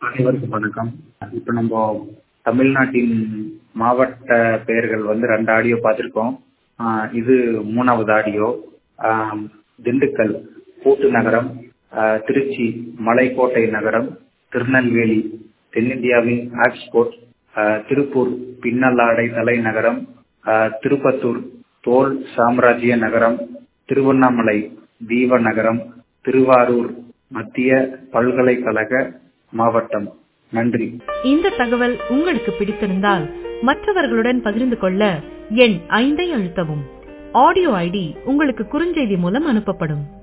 அனைவருக்கும் வணக்கம் இப்போ நம்ம தமிழ்நாட்டின் மாவட்ட பெயர்கள் வந்து ரெண்டு ஆடியோ பார்த்துருக்கோம் ஆஹ் இது மூணாவது ஆடியோ ஆஹ் திண்டுக்கல் கூட்டு நகரம் ஆஹ் திருச்சி மலைக்கோட்டை நகரம் திருநெல்வேலி தென்னிந்தியாவின் ஆக்ஸ்போர்ட் ஆஹ் திருப்பூர் பின்னலாடை தலைநகரம் ஆஹ் திருப்பத்தூர் தோல் சாம்ராஜ்ய நகரம் திருவண்ணாமலை தீப நகரம் திருவாரூர் மத்திய பல்கலைக்கழக மாவட்டம் நன்றி இந்த தகவல் உங்களுக்கு பிடித்திருந்தால் மற்றவர்களுடன் பகிர்ந்து கொள்ள எண் ஐந்தை அழுத்தவும் ஆடியோ ஐடி உங்களுக்கு குறுஞ்செய்தி மூலம் அனுப்பப்படும்